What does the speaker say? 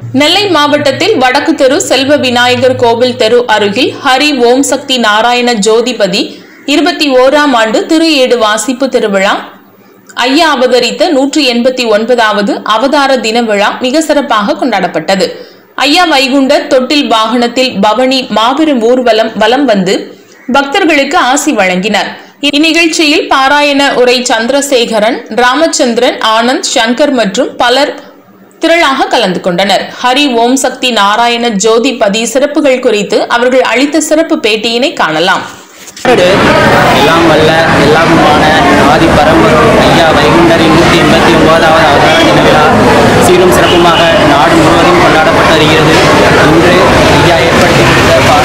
நெல்லை மாவட்டத்தில் வடக்கு தெரு செல்வ விநாயகர் கோவில் தெரு அருகில் ஹரி ஓம் சக்தி நாராயண ஜோதிபதி இருபத்தி ஓராம் ஆண்டு திரு ஏடு வாசிப்பு திருவிழா ஐயா அவதரித்த நூற்றி எண்பத்தி ஒன்பதாவது அவதார தின விழா மிக சிறப்பாக கொண்டாடப்பட்டது ஐயா வைகுண்ட தொட்டில் வாகனத்தில் பவனி மாபெரும் ஊர்வலம் வலம் வந்து பக்தர்களுக்கு ஆசி வழங்கினர் இந்நிகழ்ச்சியில் பாராயண உரை சந்திரசேகரன் ராமச்சந்திரன் ஆனந்த் சங்கர் மற்றும் பலர் திரளாக கலந்து கொண்டனர் ஹரி ஓம் சக்தி நாராயண ஜோதிபதி சிறப்புகள் குறித்து அவர்கள் அளித்த சிறப்பு பேட்டியினை காணலாம் எல்லாம் வல்ல எல்லாமுமான ஆதி பரம்பொருள் ஐயா வைகுண்டரின் நூற்றி எண்பத்தி ஒன்பதாவது அவதார தின விழா சீரும் சிறப்புமாக நாடு முழுவதும் கொண்டாடப்பட்டு வருகிறது இன்று ஐயா ஏற்படுத்தி கொடுத்த